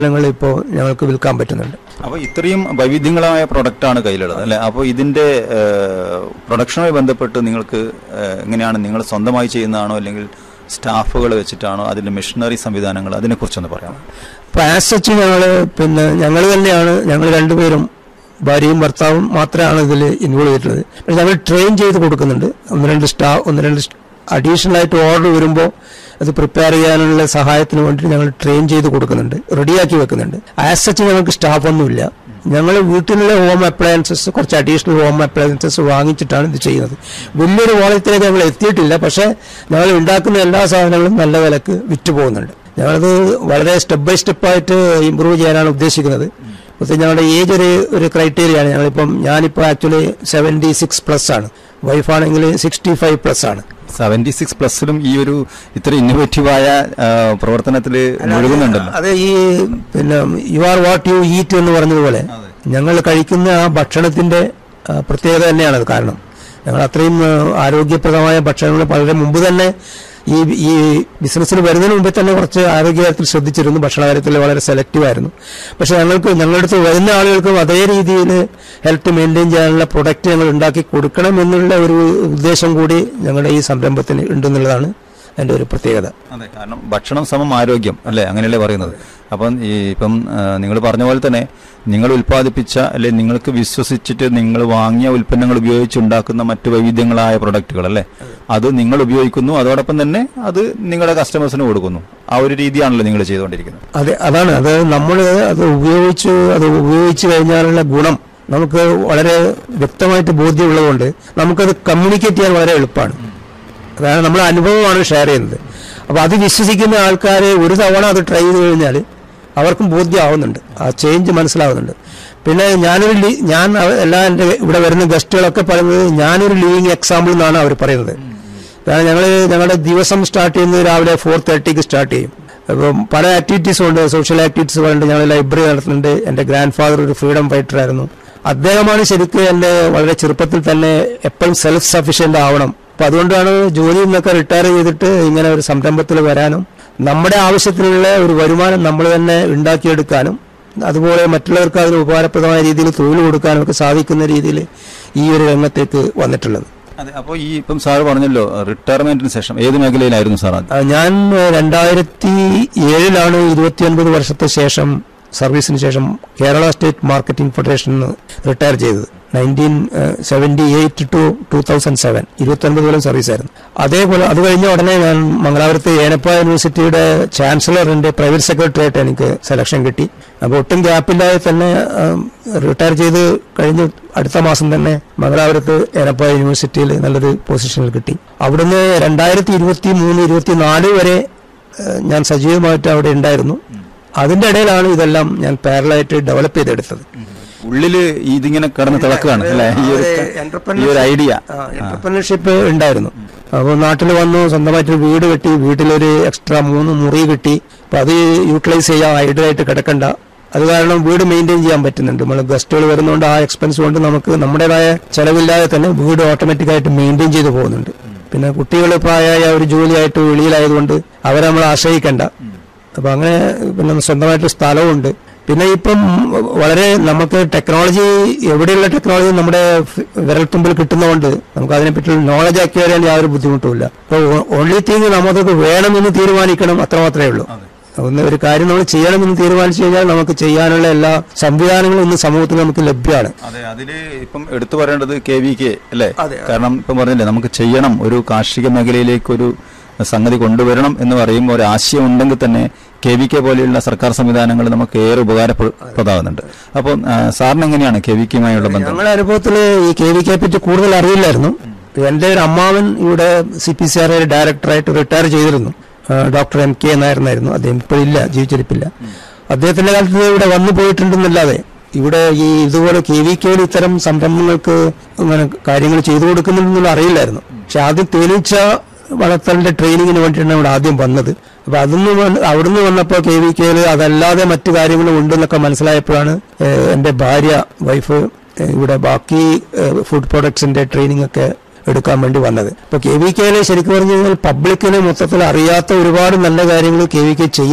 ഞങ്ങൾ ഇപ്പോൾ ഞങ്ങൾക്ക് വിൽക്കാൻ പറ്റുന്നുണ്ട് അപ്പോൾ ഇത്രയും വൈവിധ്യങ്ങളായ പ്രൊഡക്റ്റാണ് കയ്യിലുള്ളത് അല്ലെ അപ്പോൾ ഇതിന്റെ പ്രൊഡക്ഷനുമായി ബന്ധപ്പെട്ട് നിങ്ങൾക്ക് ഏഹ്, എങ്ങനെയാണ് നിങ്ങൾ സ്വന്തമായി ചെയ്യുന്നതാണോ അല്ലെങ്കിൽ സ്റ്റാഫുകൾ വെച്ചിട്ടാണോ അതിന്റെ മെഷീനറി സംവിധാനങ്ങൾ അതിനെക്കുറിച്ചൊന്ന് പറയാമോ അപ്പോൾ ആസ് സച്ച് ഞങ്ങൾ പിന്നെ ഞങ്ങൾ തന്നെയാണ് ഞങ്ങൾ രണ്ടുപേരും ഭാര്യയും ഭർത്താവും മാത്രമാണ് ഇതിൽ ഇൻവോൾവ് ചെയ്തിട്ടുള്ളത് പക്ഷെ ഞങ്ങൾ ട്രെയിൻ ചെയ്ത് കൊടുക്കുന്നുണ്ട് ഒന്ന് രണ്ട് സ്റ്റാ ഒന്ന് രണ്ട് അഡീഷണൽ ആയിട്ട് ഓർഡർ വരുമ്പോൾ അത് പ്രിപ്പയർ ചെയ്യാനുള്ള സഹായത്തിന് വേണ്ടി ഞങ്ങൾ ട്രെയിൻ ചെയ്ത് കൊടുക്കുന്നുണ്ട് റെഡിയാക്കി വെക്കുന്നുണ്ട് ആസ് സച്ച് ഞങ്ങൾക്ക് സ്റ്റാഫ് ഒന്നുമില്ല ഞങ്ങൾ വീട്ടിലുള്ള ഹോം അപ്ലയൻസസ് കുറച്ച് അഡീഷണൽ ഹോം അപ്ലയൻസസ് വാങ്ങിച്ചിട്ടാണ് ഇത് ചെയ്യുന്നത് വലിയൊരു വോളത്തിലേക്ക് ഞങ്ങൾ എത്തിയിട്ടില്ല പക്ഷേ ഞങ്ങൾ ഉണ്ടാക്കുന്ന എല്ലാ സാധനങ്ങളും നല്ല വിലക്ക് വിറ്റ് പോകുന്നുണ്ട് ഞങ്ങളത് വളരെ സ്റ്റെപ്പ് ബൈ സ്റ്റെപ്പായിട്ട് ഇമ്പ്രൂവ് ചെയ്യാനാണ് ഉദ്ദേശിക്കുന്നത് പ്രത്യേകിച്ച് ഞങ്ങളുടെ ഏജ് ഒരു ഒരു ക്രൈറ്റീരിയ ആണ് ഞങ്ങളിപ്പം ഞാനിപ്പോൾ ആക്ച്വലി സെവൻറ്റി സിക്സ് പ്ലസ് ആണ് വൈഫാണെങ്കിൽ സിക്സ്റ്റി ഫൈവ് പ്ലസ് ആണ് സെവന്റി സിക്സ് പ്ലസിലും ഈ ഒരു ഇത്ര ഇന്നോവേറ്റീവായ പ്രവർത്തനത്തിൽ മുഴുകുന്നുണ്ടല്ലോ അത് ഈ പിന്നെ you are what you eat എന്ന് പറഞ്ഞതുപോലെ ഞങ്ങൾ കഴിക്കുന്ന ആ ഭക്ഷണത്തിന്റെ ആ, പ്രത്യേകത തന്നെയാണ് അത് കാരണം ഞങ്ങൾ അത്രയും ആ, ആരോഗ്യപ്രദമായ ഭക്ഷണങ്ങൾ വളരെ മുമ്പ് തന്നെ ഈ ഈ ബിസിനസ്സിന് വരുന്നതിന് മുമ്പേ തന്നെ കുറച്ച് ആരോഗ്യകാര്യത്തിൽ ശ്രദ്ധിച്ചിരുന്നു ഭക്ഷണ കാര്യത്തിൽ വളരെ സെലക്റ്റീവ് ആയിരുന്നു പക്ഷെ ഞങ്ങൾക്ക് ഞങ്ങളുടെ അടുത്ത് വരുന്ന ആളുകൾക്കും അതേ രീതിയിൽ ഹെൽത്ത് മെയിൻറ്റെയിൻ ചെയ്യാനുള്ള പ്രൊഡക്റ്റ് ഞങ്ങൾ ഉണ്ടാക്കി കൊടുക്കണം എന്നുള്ള ഒരു ഉദ്ദേശം കൂടി ഞങ്ങളുടെ ഈ സംരംഭത്തിന് ഉണ്ടെന്നുള്ളതാണ് എൻ്റെ ഒരു പ്രത്യേകത അതെ കാരണം ഭക്ഷണം സമം ആരോഗ്യം അല്ലേ അങ്ങനെയല്ലേ പറയുന്നത് അപ്പം ഈ ഇപ്പം നിങ്ങൾ പറഞ്ഞ പോലെ തന്നെ നിങ്ങൾ ഉൽപ്പാദിപ്പിച്ച അല്ലെ നിങ്ങൾക്ക് വിശ്വസിച്ചിട്ട് നിങ്ങൾ വാങ്ങിയ ഉൽപ്പന്നങ്ങൾ ഉപയോഗിച്ച് ഉണ്ടാക്കുന്ന മറ്റു വൈവിധ്യങ്ങളായ പ്രൊഡക്റ്റുകൾ അല്ലേ അത് നിങ്ങൾ ഉപയോഗിക്കുന്നു അതോടൊപ്പം തന്നെ അത് നിങ്ങളുടെ കസ്റ്റമേഴ്സിന് കൊടുക്കുന്നു ആ ഒരു രീതിയാണല്ലോ നിങ്ങൾ ചെയ്തുകൊണ്ടിരിക്കുന്നത് അതെ അതാണ് അത് നമ്മൾ അത് ഉപയോഗിച്ച് അത് ഉപയോഗിച്ച് കഴിഞ്ഞാലുള്ള ഗുണം നമുക്ക് വളരെ വ്യക്തമായിട്ട് ബോധ്യമുള്ളതുകൊണ്ട് നമുക്കത് കമ്മ്യൂണിക്കേറ്റ് ചെയ്യാൻ വളരെ എളുപ്പമാണ് അതാണ് നമ്മുടെ അനുഭവമാണ് ഷെയർ ചെയ്യുന്നത് അപ്പൊ അത് വിശ്വസിക്കുന്ന ആൾക്കാർ ഒരു തവണ അത് ട്രൈ ചെയ്ത് കഴിഞ്ഞാൽ അവർക്കും ബോധ്യമാവുന്നുണ്ട് ആ ചേഞ്ച് മനസ്സിലാവുന്നുണ്ട് പിന്നെ ഞാനൊരു ലി- ഞാൻ അവ- എല്ലാ എൻ്റെ ഇവിടെ വരുന്ന ഗസ്റ്റുകളൊക്കെ പറയുന്നത് ഞാനൊരു ലിവിങ് എക്സാമ്പിൾ എന്നാണ് അവർ പറയുന്നത് കാരണം ഞങ്ങൾ ഞങ്ങളുടെ ദിവസം സ്റ്റാർട്ട് ചെയ്യുന്നത് രാവിലെ ഫോർ തേർട്ടിക്ക് സ്റ്റാർട്ട് ചെയ്യും അപ്പം പല ആക്ടിവിറ്റീസും ഉണ്ട് സോഷ്യൽ ആക്ടിവിറ്റീസ് ഉണ്ട് ഞങ്ങൾ ലൈബ്രറി നടത്തുന്നുണ്ട് എൻ്റെ ഗ്രാൻഡ് ഫാദർ ഒരു ഫ്രീഡം ഫൈറ്റർ ആയിരുന്നു അദ്ദേഹമാണ് ശരിക്കും എൻ്റെ വളരെ ചെറുപ്പത്തിൽ തന്നെ എപ്പോഴും സെൽഫ് സഫീഷ്യന്റ് ആവണം അപ്പൊ അതുകൊണ്ടാണ് ജോലിയിൽ നിന്നൊക്കെ റിട്ടയർ ചെയ്തിട്ട് ഇങ്ങനെ ഒരു സംരംഭത്തിൽ വരാനും നമ്മുടെ ആവശ്യത്തിനുള്ള ഒരു വരുമാനം നമ്മൾ തന്നെ ഉണ്ടാക്കിയെടുക്കാനും അതുപോലെ മറ്റുള്ളവർക്ക് അതിന് ഉപകാരപ്രദമായ രീതിയിൽ തൊഴിൽ കൊടുക്കാനും ഒക്കെ സാധിക്കുന്ന രീതിയിൽ ഈ ഒരു രംഗത്തേക്ക് വന്നിട്ടുള്ളത് അതെ അപ്പോൾ ഈ ഇപ്പം സാറ് പറഞ്ഞല്ലോ റിട്ടയർമെന്റിന് ശേഷം ഏത് മേഖലയിലായിരുന്നു സാർ അത് ആ, ഞാൻ രണ്ടായിരത്തി ഏഴിലാണ് ഇരുപത്തിയൊൻപത് വർഷത്തെ ശേഷം സർവീസിന് ശേഷം Kerala state marketing federation retire ചെയ്തത് nineteen seventy eight to two thousand seven ഇരുപത്തൊൻപത് കൊല്ലം സർവീസ് ആയിരുന്നു അതേപോലെ അത് കഴിഞ്ഞ ഉടനെ ഞാൻ മംഗലാപുരത്ത് ഏനപ്പ യൂണിവേഴ്സിറ്റിയുടെ ചാൻസലറിന്റെ പ്രൈവറ്റ് സെക്രട്ടറി ആയിട്ട് എനിക്ക് സെലക്ഷൻ കിട്ടി അപ്പോൾ ഒട്ടും ഗ്യാപ്പില്ലാതെ തന്നെ റിട്ടയർ ചെയ്ത് കഴിഞ്ഞ് അടുത്ത മാസം തന്നെ മംഗലാപുരത്ത് ഏനപ്പ യൂണിവേഴ്സിറ്റിയിൽ നല്ലൊരു പൊസിഷനിൽ കിട്ടി അവിടുന്ന് രണ്ടായിരത്തി ഇരുപത്തി മൂന്ന് ഇരുപത്തി നാല് വരെ ഏഹ്, ഞാൻ സജീവമായിട്ട് അവിടെ ഉണ്ടായിരുന്നു അതിന്റെ ഇടയിലാണ് ഇതെല്ലാം ഞാൻ പാരലായിട്ട് ഡെവലപ്പ് ചെയ്തെടുത്തത് ഉള്ളില് ഇതിങ്ങനെ കിടന്ന് തിളക്കുകയാണ് അല്ലെ ഈ ഒരു ഈ ഒരു ഐഡിയ എന്റർപ്രണർഷിപ്പ് ഉണ്ടായിരുന്നു അപ്പോൾ നാട്ടിൽ വന്നു സ്വന്തമായിട്ട് ഒരു വീട് കെട്ടി വീട്ടിലൊരു എക്സ്ട്രാ മൂന്ന് മുറി കിട്ടി അപ്പൊ അത് യൂട്ടിലൈസ് ചെയ്യാൻ ഐഡിയായിട്ട് കിടക്കണ്ട അത് കാരണം വീട് മെയിൻറ്റെയിൻ ചെയ്യാൻ പറ്റുന്നുണ്ട് നമ്മൾ ഗസ്റ്റുകൾ വരുന്നതുകൊണ്ട് ആ എക്സ്പെൻസ് കൊണ്ട് നമുക്ക് നമ്മുടേതായ ചെലവില്ലാതെ തന്നെ വീട് ഓട്ടോമാറ്റിക്കായിട്ട് മെയിൻറ്റെയിൻ ചെയ്ത് പോകുന്നുണ്ട് പിന്നെ കുട്ടികൾ പ്രായമായ ഒരു ജോലിയായിട്ട് വെളിയിലായതുകൊണ്ട് അവരെ നമ്മൾ ആശ്രയിക്കണ്ട അപ്പൊ അങ്ങനെ പിന്നെ സ്വന്തമായിട്ട് സ്ഥലവുമുണ്ട് പിന്നെ ഇപ്പം വളരെ നമുക്ക് ടെക്നോളജി എവിടെയുള്ള ടെക്നോളജി നമ്മുടെ ഫ് വിരൽത്തുമ്പിൽ കിട്ടുന്നതുകൊണ്ട് നമുക്ക് അതിനെപ്പറ്റിയുള്ള നോളജ് ആക്കി വരാൻ യാതൊരു ബുദ്ധിമുട്ടുമില്ല അപ്പോൾ ഓൺലി തിങ് നമുക്കത് വേണമെന്ന് തീരുമാനിക്കണം അത്ര മാത്രമേ ഉള്ളൂ ഒന്ന് ഒരു കാര്യം നമ്മൾ ചെയ്യണമെന്ന് തീരുമാനിച്ചു കഴിഞ്ഞാൽ നമുക്ക് ചെയ്യാനുള്ള എല്ലാ സംവിധാനങ്ങളും ഇന്ന് സമൂഹത്തിൽ നമുക്ക് ലഭ്യമാണ് അതെ അതില് ഇപ്പം എടുത്തു പറയേണ്ടത് കെ വി കെ അല്ലേ അതെ. കാരണം ഇപ്പം പറഞ്ഞില്ലേ നമുക്ക് ചെയ്യണം ഒരു കാർഷിക മേഖലയിലേക്ക് ഒരു സംഗതി കൊണ്ടുവരണം എന്ന് പറയുമ്പോൾ ഒരു ആശയം ഉണ്ടെങ്കിൽ തന്നെ കെ വി കെ പോലെയുള്ള സർക്കാർ സംവിധാനങ്ങൾ നമുക്ക് ഏറെ ഉപകാരപ്രദമാകുന്നുണ്ട് അപ്പം ആ, സാറിന് എങ്ങനെയാണ് കെ വി കെയുമായുള്ള ബന്ധം ഞങ്ങളുടെ അനുഭവത്തിൽ ഈ കെ വി കെ പറ്റി കൂടുതൽ അറിയില്ലായിരുന്നു എന്റെ ഒരു അമ്മാവൻ ഇവിടെ സി പി സി ആർ ഡയറക്ടറായിട്ട് റിട്ടയർ ചെയ്തിരുന്നു ആ, ഡോക്ടർ എം കെ എന്നായിരുന്നു അദ്ദേഹം ഇപ്പോഴില്ല ജീവിച്ചിരിപ്പില്ല അദ്ദേഹത്തിന്റെ കാലത്ത് ഇവിടെ വന്നു പോയിട്ടുണ്ടെന്നല്ലാതെ ഇവിടെ ഈ ഇതുപോലെ കെ വി കെയിൽ ഇത്തരം സംരംഭങ്ങൾക്ക് ഇങ്ങനെ കാര്യങ്ങൾ ചെയ്തു കൊടുക്കുന്നുണ്ടെന്നുള്ള അറിയില്ലായിരുന്നു പക്ഷെ ആദ്യം തേനീച്ച വളർത്തലിന്റെ ട്രെയിനിങ്ങിന് വേണ്ടിയിട്ടാണ് ഇവിടെ ആദ്യം വന്നത് അപ്പൊ അതൊന്ന് വന്ന് അവിടുന്ന് വന്നപ്പോൾ കെ വി കെയിൽ അതല്ലാതെ മറ്റു കാര്യങ്ങളും ഉണ്ടെന്നൊക്കെ മനസ്സിലായപ്പോഴാണ് ഏഹ്, എന്റെ ഭാര്യ വൈഫ് ഏഹ്, ഇവിടെ ബാക്കി ഏഹ്, ഫുഡ് പ്രൊഡക്ട്സിന്റെ ട്രെയിനിങ് ഒക്കെ എടുക്കാൻ വേണ്ടി വന്നത് അപ്പൊ കെ വി കെയിൽ ശരിക്കും പറഞ്ഞു കഴിഞ്ഞാൽ പബ്ലിക്കിന് മൊത്തത്തിൽ അറിയാത്ത ഒരുപാട് നല്ല കാര്യങ്ങൾ കെ വി കെ ചെയ്യുന്നുണ്ട്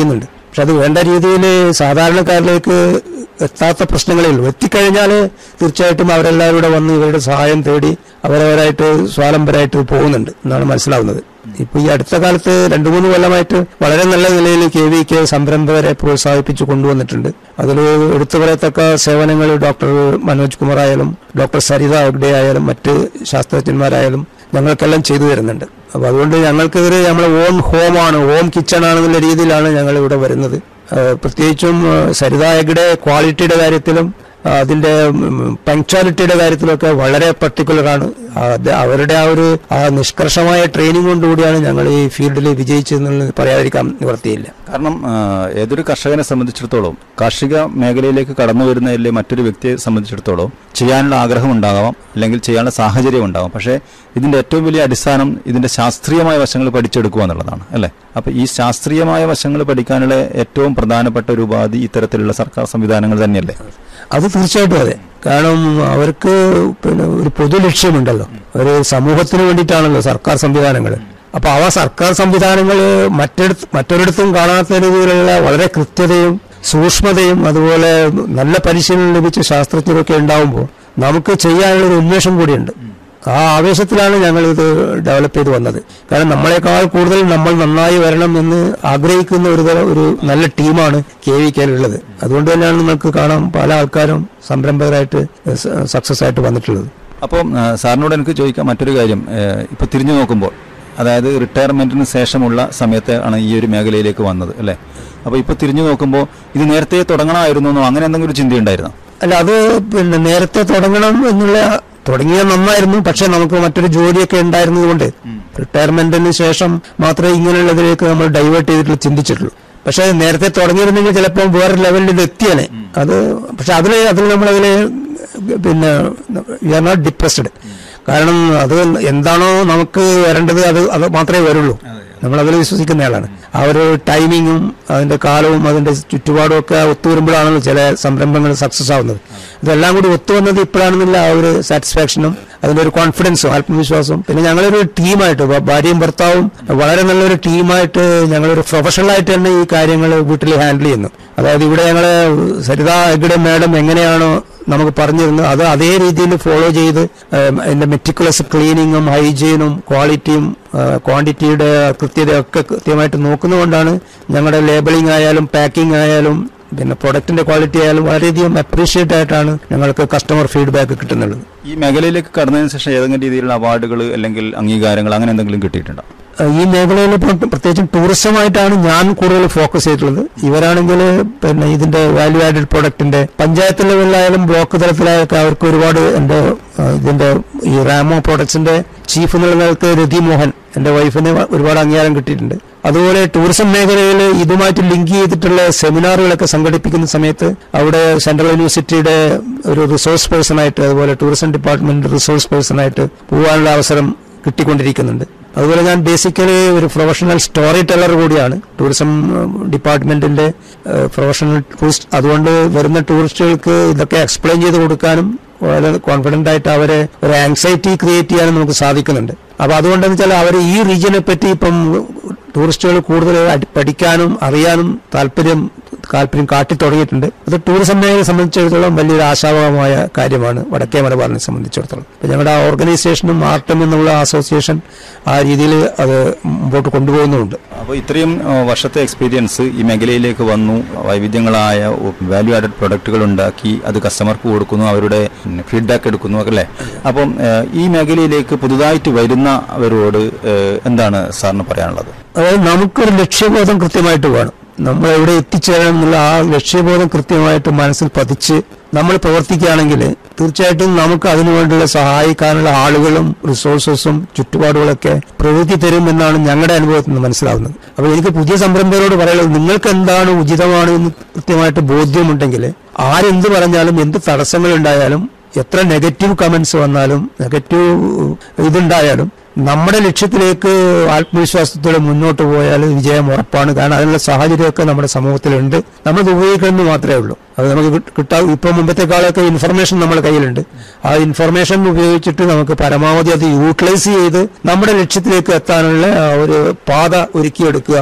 പക്ഷെ അത് വേണ്ട രീതിയിൽ സാധാരണക്കാരിലേക്ക് എത്താത്ത പ്രശ്നങ്ങളേ ഉള്ളൂ എത്തിക്കഴിഞ്ഞാൽ തീർച്ചയായിട്ടും അവരെല്ലാവരും കൂടെ വന്ന് ഇവരുടെ സഹായം തേടി അവരവരായിട്ട് സ്വാലംബരായിട്ട് പോകുന്നുണ്ട് എന്നാണ് മനസ്സിലാവുന്നത് ഇപ്പൊ ഈ അടുത്ത കാലത്ത് രണ്ടു മൂന്ന് കൊല്ലമായിട്ട് വളരെ നല്ല നിലയിൽ കെ വിക്ക് സംരംഭകരെ പ്രോത്സാഹിപ്പിച്ചു കൊണ്ടുവന്നിട്ടുണ്ട് അതിൽ എടുത്തു പറയത്തക്ക സേവനങ്ങൾ ഡോക്ടർ മനോജ് കുമാർ ആയാലും ഡോക്ടർ സരിത ഹെഗ്ഡെ ആയാലും മറ്റ് ശാസ്ത്രജ്ഞന്മാരായാലും ഞങ്ങൾക്കെല്ലാം ചെയ്തു തരുന്നുണ്ട് അപ്പൊ അതുകൊണ്ട് ഞങ്ങൾക്കിതൊരു നമ്മളെ ഓൺ ഹോമാണ് ഹോം കിച്ചൺ ആണെന്നുള്ള രീതിയിലാണ് ഞങ്ങൾ ഇവിടെ വരുന്നത് ഏഹ് പ്രത്യേകിച്ചും ഏഹ് സരിത ഹെഗ്ഡെ ക്വാളിറ്റിയുടെ കാര്യത്തിലും ആ, അതിന്റെ പങ്ക്ച്വാലിറ്റിയുടെ കാര്യത്തിലൊക്കെ വളരെ പർട്ടിക്കുലറാണ് അത് അവരുടെ ആ ഒരു ആ നിഷ്കർഷമായ ട്രെയിനിങ് കൊണ്ടുകൂടിയാണ് ഞങ്ങൾ ഈ ഫീൽഡിൽ വിജയിച്ചതെന്നുള്ളത് പറയാതിരിക്കാൻ നിവർത്തിയില്ല കാരണം ആ, ഏതൊരു കർഷകനെ സംബന്ധിച്ചിടത്തോളം കാർഷിക മേഖലയിലേക്ക് കടന്നു വരുന്നതിലെ മറ്റൊരു വ്യക്തിയെ സംബന്ധിച്ചിടത്തോളം ചെയ്യാനുള്ള ആഗ്രഹം ഉണ്ടാകാം അല്ലെങ്കിൽ ചെയ്യാനുള്ള സാഹചര്യം ഉണ്ടാകാം പക്ഷേ ഇതിന്റെ ഏറ്റവും വലിയ അടിസ്ഥാനം ഇതിന്റെ ശാസ്ത്രീയമായ വശങ്ങൾ പഠിച്ചെടുക്കുക എന്നുള്ളതാണ് അല്ലേ അപ്പൊ ഈ ശാസ്ത്രീയമായ വശങ്ങൾ പഠിക്കാനുള്ള ഏറ്റവും പ്രധാനപ്പെട്ട ഒരു ഉപാധി ഇത്തരത്തിലുള്ള സർക്കാർ സംവിധാനങ്ങൾ തന്നെയല്ലേ അത് തീർച്ചയായിട്ടും അതെ കാരണം അവർക്ക് പിന്നെ ഒരു പൊതു ലക്ഷ്യമുണ്ടല്ലോ ഒരു സമൂഹത്തിന് വേണ്ടിയിട്ടാണല്ലോ സർക്കാർ സംവിധാനങ്ങൾ അപ്പൊ അവ സർക്കാർ സംവിധാനങ്ങൾ മറ്റിടത്ത് മറ്റൊരിടത്തും കാണാത്ത രീതിയിലുള്ള വളരെ കൃത്യതയും സൂക്ഷ്മതയും അതുപോലെ നല്ല പരിശീലനം ലഭിച്ച ശാസ്ത്രജ്ഞരൊക്കെ ഉണ്ടാവുമ്പോൾ നമുക്ക് ചെയ്യാനുള്ള ഒരു ഉന്മേഷം കൂടിയുണ്ട് ആ ആവേശത്തിലാണ് ഞങ്ങൾ ഇത് ഡെവലപ്പ് ചെയ്ത് വന്നത് കാരണം നമ്മളെക്കാൾ കൂടുതൽ നമ്മൾ നന്നായി വരണം എന്ന് ആഗ്രഹിക്കുന്ന ഒരു തരം ഒരു നല്ല ടീമാണ് കെ വി കെയിലുള്ളത് അതുകൊണ്ട് തന്നെയാണ് നിങ്ങൾക്ക് കാണാം പല ആൾക്കാരും സംരംഭകരായിട്ട് സക്സസ് ആയിട്ട് വന്നിട്ടുള്ളത് അപ്പം ആ, സാറിനോട് എനിക്ക് ചോദിക്കാം മറ്റൊരു കാര്യം ഏ, ഇപ്പൊ തിരിഞ്ഞു നോക്കുമ്പോൾ അതായത് റിട്ടയർമെന്റിന് ശേഷമുള്ള സമയത്ത് ആണ് ഈ ഒരു മേഖലയിലേക്ക് വന്നത് അല്ലേ അപ്പൊ ഇപ്പൊ തിരിഞ്ഞു നോക്കുമ്പോൾ ഇത് നേരത്തെ തുടങ്ങണമായിരുന്നു എന്നോ അങ്ങനെ എന്തെങ്കിലും ഒരു ചിന്തയുണ്ടായിരുന്നോ അല്ല അത് പിന്നെ നേരത്തെ തുടങ്ങണം എന്നുള്ള തുടങ്ങിയ നന്നായിരുന്നു പക്ഷെ നമുക്ക് മറ്റൊരു ജോലിയൊക്കെ ഉണ്ടായിരുന്നതുകൊണ്ട് റിട്ടയർമെന്റിന് ശേഷം മാത്രമേ ഇങ്ങനെയുള്ളതിലേക്ക് നമ്മൾ ഡൈവേർട്ട് ചെയ്തിട്ടുള്ള ചിന്തിച്ചിട്ടുള്ളൂ പക്ഷെ നേരത്തെ തുടങ്ങിയിരുന്നെങ്കിൽ ചിലപ്പോൾ വേറെ ലെവലിൽ ഇത് എത്തിയേനെ അത് പക്ഷെ അതിൽ അതിൽ നമ്മളതിൽ പിന്നെ വി ആർ നോട്ട് ഡിപ്രസ്ഡ് കാരണം അത് എന്താണോ നമുക്ക് വരേണ്ടത് അത് അത് മാത്രമേ വരുള്ളൂ നമ്മൾ അതിൽ വിശ്വസിക്കുന്ന ആളാണ് ആ ഒരു ടൈമിങ്ങും അതിന്റെ കാലവും അതിന്റെ ചുറ്റുപാടും ഒക്കെ ഒത്തുവരുമ്പോഴാണല്ലോ ചില സംരംഭങ്ങൾ സക്സസ് ആവുന്നത് ഇതെല്ലാം കൂടി ഒത്തുവന്നത് ഇപ്പോഴാണെന്നില്ല ആ ഒരു സാറ്റിസ്ഫാക്ഷനും അതിന്റെ ഒരു കോൺഫിഡൻസും ആത്മവിശ്വാസവും പിന്നെ ഞങ്ങളൊരു ടീമായിട്ട് ഭ- ഭാര്യയും ഭർത്താവും വളരെ നല്ലൊരു ടീമായിട്ട് ഞങ്ങളൊരു പ്രൊഫഷണലായിട്ട് തന്നെ ഈ കാര്യങ്ങൾ വീട്ടിൽ ഹാൻഡിൽ ചെയ്യുന്നു അതായത് ഇവിടെ ഞങ്ങള് സരിത ഹെഗ്ഡെ മാഡം എങ്ങനെയാണോ നമുക്ക് പറഞ്ഞിരുന്നത് അത് അതേ രീതിയിൽ ഫോളോ ചെയ്ത് ഏം, അതിന്റെ മെറ്റിക്കുലസ് ക്ലീനിങ്ങും ഹൈജീനും ക്വാളിറ്റിയും ക്വാണ്ടിറ്റിയുടെ കൃത്യതയൊക്കെ കൃത്യമായിട്ട് നോക്കുന്നതുകൊണ്ടാണ് ഞങ്ങളുടെ ലേബലിംഗ് ആയാലും പാക്കിംഗ് ആയാലും പിന്നെ പ്രൊഡക്റ്റിന്റെ ക്വാളിറ്റി ആയാലും വളരെയധികം അപ്രീഷിയേറ്റ് ആയിട്ടാണ് ഞങ്ങൾക്ക് കസ്റ്റമർ ഫീഡ്ബാക്ക് കിട്ടുന്നുള്ളത് ഈ മേഖലയിലേക്ക് കടന്നതിന് ശേഷം ഏതെങ്കിലും രീതിയിലുള്ള അവാർഡുകൾ അല്ലെങ്കിൽ അംഗീകാരങ്ങൾ അങ്ങനെ എന്തെങ്കിലും കിട്ടിയിട്ടുണ്ടോ ഏഹ് ഈ മേഖലയിൽ ഇപ്പോൾ പ്രത്യേകിച്ചും ടൂറിസമായിട്ടാണ് ഞാൻ കൂടുതൽ ഫോക്കസ് ചെയ്തിട്ടുള്ളത് ഇവരാണെങ്കിൽ പിന്നെ ഇതിന്റെ വാല്യൂ ആഡഡ് പ്രൊഡക്റ്റിന്റെ പഞ്ചായത്ത് ലെവലിലായാലും ബ്ലോക്ക് തലത്തിലായൊക്കെ അവർക്ക് ഒരുപാട് എന്റെ ഏഹ് ഇതിന്റെ ഈ റാമോ പ്രൊഡക്ട്സിന്റെ ചീഫ് എന്നുള്ള നിലക്ക് രതി മോഹൻ എന്റെ വൈഫിന് ഒരുപാട് അംഗീകാരം കിട്ടിയിട്ടുണ്ട് അതുപോലെ ടൂറിസം മേഖലയിൽ ഇതുമായിട്ട് ലിങ്ക് ചെയ്തിട്ടുള്ള സെമിനാറുകളൊക്കെ സംഘടിപ്പിക്കുന്ന സമയത്ത് അവിടെ സെൻട്രൽ യൂണിവേഴ്സിറ്റിയുടെ ഒരു റിസോഴ്സ് പേഴ്സൺ ആയിട്ട് അതുപോലെ ടൂറിസം ഡിപ്പാർട്ട്മെന്റ് റിസോഴ്സ് പേഴ്സൺ ആയിട്ട് പോകാനുള്ള അവസരം കിട്ടിക്കൊണ്ടിരിക്കുന്നുണ്ട് അതുപോലെ ഞാൻ ബേസിക്കലി ഒരു പ്രൊഫഷണൽ സ്റ്റോറി ടെല്ലർ കൂടിയാണ് ടൂറിസം ഡിപ്പാർട്ട്മെന്റിന്റെ പ്രൊഫഷണൽ ടൂറിസ്റ്റ് അതുകൊണ്ട് വരുന്ന ടൂറിസ്റ്റുകൾക്ക് ഇതൊക്കെ എക്സ്പ്ലെയിൻ ചെയ്ത് കൊടുക്കാനും വളരെ കോൺഫിഡന്റ് ആയിട്ട് അവരെ ഒരു ആങ്സൈറ്റി ക്രിയേറ്റ് ചെയ്യാനും നമുക്ക് സാധിക്കുന്നുണ്ട് അപ്പൊ അതുകൊണ്ടെന്ന് വെച്ചാൽ അവർ ഈ റീജിയനെ പറ്റി ഇപ്പം ടൂറിസ്റ്റുകൾ കൂടുതൽ അടി- പഠിക്കാനും അറിയാനും താല്പര്യം താല്പര്യം കാട്ടി തുടങ്ങിയിട്ടുണ്ട് അത് ടൂറിസം മേഖലയെ സംബന്ധിച്ചിടത്തോളം വലിയൊരു ആശാവഹമായ കാര്യമാണ് വടക്കേ മലബാറിനെ സംബന്ധിച്ചിടത്തോളം ഇപ്പൊ ഞങ്ങളുടെ ആ ഓർഗനൈസേഷനും ആർട്ടും എന്നുള്ള അസോസിയേഷൻ ആ രീതിയിൽ അത് മുമ്പോട്ട് കൊണ്ടുപോകുന്നുമുണ്ട് അപ്പോൾ ഇത്രയും ആ, വർഷത്തെ എക്സ്പീരിയൻസ് ഈ മേഖലയിലേക്ക് വന്നു വൈവിധ്യങ്ങളായ വാല്യൂ ആഡഡ് പ്രൊഡക്റ്റുകൾ ഉണ്ടാക്കി അത് കസ്റ്റമർക്ക് കൊടുക്കുന്നു അവരുടെ ഫീഡ്ബാക്ക് എടുക്കുന്നു അല്ലേ അപ്പം ആ, ഈ മേഖലയിലേക്ക് പുതുതായിട്ട് വരുന്നവരോട് ആ, എന്താണ് സാറിന് പറയാനുള്ളത് അതായത് നമുക്കൊരു ലക്ഷ്യബോധം കൃത്യമായിട്ട് വേണം നമ്മൾ എവിടെ എത്തിച്ചേരണം എന്നുള്ള ആ ലക്ഷ്യബോധം കൃത്യമായിട്ട് മനസ്സിൽ പതിച്ച് നമ്മൾ പ്രവർത്തിക്കുകയാണെങ്കിൽ തീർച്ചയായിട്ടും നമുക്ക് അതിനുവേണ്ടിയുള്ള സഹായിക്കാനുള്ള ആളുകളും റിസോഴ്സസും ചുറ്റുപാടുകളൊക്കെ പ്രവൃത്തി തരും എന്നാണ് ഞങ്ങളുടെ അനുഭവത്തിൽ നിന്ന് മനസ്സിലാവുന്നത് അപ്പോൾ എനിക്ക് പുതിയ സംരംഭകരോട് പറയുന്നത് നിങ്ങൾക്ക് എന്താണ് ഉചിതമാണ് എന്ന് കൃത്യമായിട്ട് ബോധ്യമുണ്ടെങ്കിൽ ആരെന്ത് പറഞ്ഞാലും എന്ത് തടസ്സങ്ങൾ ഉണ്ടായാലും എത്ര നെഗറ്റീവ് കമന്റ്സ് വന്നാലും നെഗറ്റീവ് ഇതുണ്ടായാലും നമ്മുടെ ലക്ഷ്യത്തിലേക്ക് ആത്മവിശ്വാസത്തോടെ മുന്നോട്ട് പോയാൽ വിജയം ഉറപ്പാണ് കാരണം അതിനുള്ള സാഹചര്യമൊക്കെ നമ്മുടെ സമൂഹത്തിലുണ്ട് നമ്മളത് ഉപയോഗിക്കണമെന്ന് മാത്രമേ ഉള്ളൂ അത് നമുക്ക് കിട്ട- കിട്ടാ ഇപ്പം മുമ്പത്തെക്കാളൊക്കെ ഇൻഫർമേഷൻ നമ്മുടെ കയ്യിലുണ്ട് ആ ഇൻഫർമേഷൻ ഉപയോഗിച്ചിട്ട് നമുക്ക് പരമാവധി അത് യൂട്ടിലൈസ് ചെയ്ത് നമ്മുടെ ലക്ഷ്യത്തിലേക്ക് എത്താനുള്ള ആ ഒരു പാത ഒരുക്കിയെടുക്കുക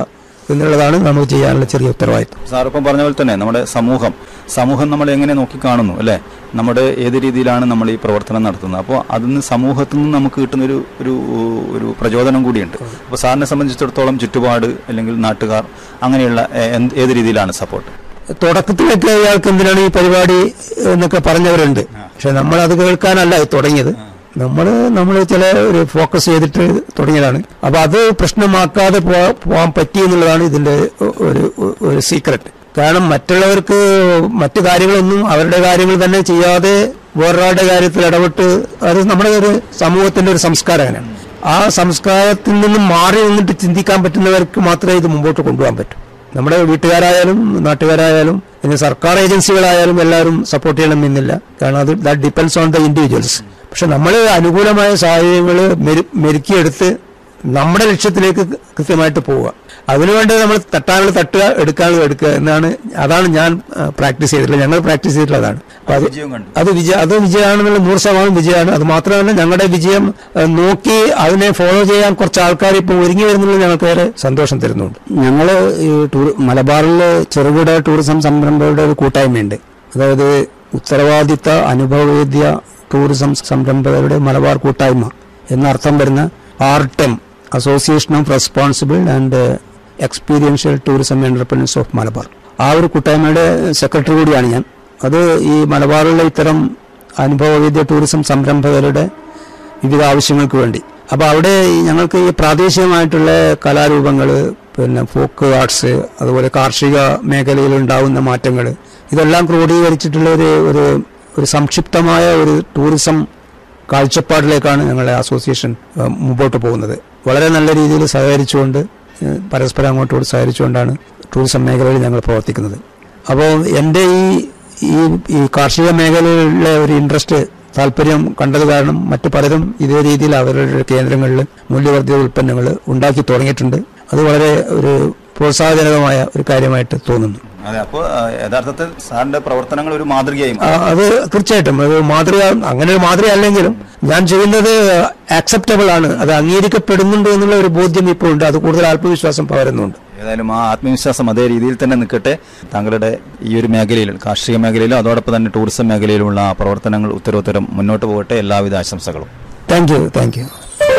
എന്നുള്ളതാണ് നമുക്ക് ചെയ്യാനുള്ള ചെറിയ ഉത്തരവാദിത്വം സാറിപ്പം പറഞ്ഞ പോലെ തന്നെ നമ്മുടെ സമൂഹം സമൂഹം നമ്മൾ എങ്ങനെ നോക്കിക്കാണുന്നു അല്ലെ നമ്മുടെ ഏത് രീതിയിലാണ് നമ്മൾ ഈ പ്രവർത്തനം നടത്തുന്നത് അപ്പോൾ അതിന് സമൂഹത്തിൽ നിന്ന് നമുക്ക് കിട്ടുന്ന ഒരു ഒരു ഒരു പ്രചോദനം കൂടിയുണ്ട് അപ്പോൾ സാറിനെ സംബന്ധിച്ചിടത്തോളം ചുറ്റുപാട് അല്ലെങ്കിൽ നാട്ടുകാർ അങ്ങനെയുള്ള ഏ- എന്ത്- ഏത് രീതിയിലാണ് സപ്പോർട്ട് തുടക്കത്തിലൊക്കെ ഇയാൾക്ക് എന്തിനാണ് ഈ പരിപാടി എന്നൊക്കെ പറഞ്ഞവരുണ്ട് പക്ഷെ നമ്മൾ അത് കേൾക്കാനല്ല ഇത് തുടങ്ങിയത് നമ്മൾ നമ്മൾ ചില ഒരു ഫോക്കസ് ചെയ്തിട്ട് തുടങ്ങിയതാണ് അപ്പൊ അത് പ്രശ്നമാക്കാതെ പോ- പോകാൻ പറ്റി എന്നുള്ളതാണ് ഇതിന്റെ ഒരു ഒരു സീക്രട്ട് കാരണം മറ്റുള്ളവർക്ക് മറ്റു കാര്യങ്ങളൊന്നും അവരുടെ കാര്യങ്ങൾ തന്നെ ചെയ്യാതെ വേറൊരാളുടെ കാര്യത്തിൽ ഇടപെട്ട് അത് നമ്മുടെ ഒരു സമൂഹത്തിന്റെ ഒരു സംസ്കാരം അങ്ങനെയാണ് ആ സംസ്കാരത്തിൽ നിന്നും മാറി നിന്നിട്ട് ചിന്തിക്കാൻ പറ്റുന്നവർക്ക് മാത്രമേ ഇത് മുമ്പോട്ട് കൊണ്ടുപോകാൻ പറ്റൂ നമ്മുടെ വീട്ടുകാരായാലും നാട്ടുകാരായാലും ഇനി സർക്കാർ ഏജൻസികളായാലും എല്ലാവരും സപ്പോർട്ട് ചെയ്യണമെന്നില്ല കാരണം അത് that depends on the individuals പക്ഷെ നമ്മൾ അനുകൂലമായ സാഹചര്യങ്ങൾ മെരുക്കിയെടുത്ത് നമ്മുടെ ലക്ഷ്യത്തിലേക്ക് കൃത്യമായിട്ട് പോവുക അതിനുവേണ്ടി നമ്മൾ തട്ടാനുള്ള തട്ടുക എടുക്കാനുള്ള എടുക്കുക എന്നാണ് അതാണ് ഞാൻ പ്രാക്ടീസ് ചെയ്തിട്ടുള്ളത് ഞങ്ങൾ പ്രാക്ടീസ് ചെയ്തിട്ടുള്ളത് അതാണ് അപ്പൊ അത് വിജയം കണ്ടു അത് വിജയ അത് വിജയമാണെന്നുള്ള നൂറ് ശതമാനം വിജയമാണ് അത് മാത്രമല്ല ഞങ്ങളുടെ വിജയം ഏഹ്, നോക്കി അതിനെ ഫോളോ ചെയ്യാൻ കുറച്ച് ആൾക്കാർ ഇപ്പോൾ ഒരുങ്ങി വരുന്നുള്ളത് ഞങ്ങൾക്ക് ഏറെ സന്തോഷം തരുന്നുണ്ട് ഞങ്ങൾ ഈ ടൂർ മലബാറിൽ ചെറുകിട ടൂറിസം സംരംഭങ്ങളുടെ ഒരു കൂട്ടായ്മയുണ്ട് അതായത് ഉത്തരവാദിത്ത അനുഭവവേദ്യ ടൂറിസം സംരംഭകരുടെ മലബാർ കൂട്ടായ്മ എന്നർത്ഥം വരുന്ന ARTEM association of responsible and experiential tourism entrepreneurs of Malabar ആ ഒരു കൂട്ടായ്മയുടെ സെക്രട്ടറി കൂടിയാണ് ഞാൻ അത് ഈ മലബാറിലെ ഇത്തരം അനുഭവവേദ്യ ടൂറിസം സംരംഭകരുടെ വിവിധ ആവശ്യങ്ങൾക്ക് വേണ്ടി അപ്പൊ അവിടെ ഈ ഞങ്ങൾക്ക് ഈ പ്രാദേശികമായിട്ടുള്ള കലാരൂപങ്ങൾ പിന്നെ ഫോക്ക് ആർട്സ് അതുപോലെ കാർഷിക മേഖലയിൽ ഉണ്ടാവുന്ന മാറ്റങ്ങൾ ഇതെല്ലാം ക്രോഡീകരിച്ചിട്ടുള്ള ഒരു ഒരു ഒരു സംക്ഷിപ്തമായ ഒരു ടൂറിസം കാഴ്ചപ്പാടിലേക്കാണ് ഞങ്ങളുടെ അസോസിയേഷൻ ഏഹ്, മുമ്പോട്ട് പോകുന്നത് വളരെ നല്ല രീതിയിൽ സഹകരിച്ചുകൊണ്ട് ഏഹ്, പരസ്പരം അങ്ങോട്ടും സഹകരിച്ചുകൊണ്ടാണ് ടൂറിസം മേഖലയിൽ ഞങ്ങൾ പ്രവർത്തിക്കുന്നത് അപ്പോൾ എൻ്റെ ഈ ഈ ഈ കാർഷിക മേഖലയിലെ ഒരു ഇൻട്രസ്റ്റ് താല്പര്യം കണ്ടത് കാരണം മറ്റു പലരും ഇതേ രീതിയിൽ അവരുടെ കേന്ദ്രങ്ങളിൽ മൂല്യവർദ്ധിത ഉൽപ്പന്നങ്ങൾ ഉണ്ടാക്കി തുടങ്ങിയിട്ടുണ്ട് അത് വളരെ ഒരു പ്രോത്സാഹജനകമായ ഒരു കാര്യമായിട്ട് തോന്നുന്നു അതെ അപ്പോൾ യഥാർത്ഥത്തിൽ സാറിന്റെ പ്രവർത്തനങ്ങൾ ഒരു മാതൃകയായി മാറി. ആ, അത് തീർച്ചയായിട്ടും അത് മാതൃക അങ്ങനെ ഒരു മാതൃക അല്ലെങ്കിലും ഞാൻ ചെയ്യുന്നത് ആക്സെപ്റ്റബിൾ ആണ് അത് അംഗീകരിക്കപ്പെടുന്നുണ്ട് എന്നുള്ള ഒരു ബോധ്യം ഇപ്പോൾ ഉണ്ട് അത് കൂടുതൽ ആത്മവിശ്വാസം പകരുന്നുണ്ട് ഏതായാലും ആ ആത്മവിശ്വാസം അതേ രീതിയിൽ തന്നെ നിൽക്കട്ടെ താങ്കളുടെ ഈ ഒരു മേഖലയിൽ കാർഷിക മേഖലയിലും അതോടൊപ്പം തന്നെ ടൂറിസം മേഖലയിലുമുള്ള ആ പ്രവർത്തനങ്ങൾ ഉത്തരോത്തരം മുന്നോട്ട് പോകട്ടെ എല്ലാവിധ ആശംസകളും താങ്ക് യു താങ്ക് യു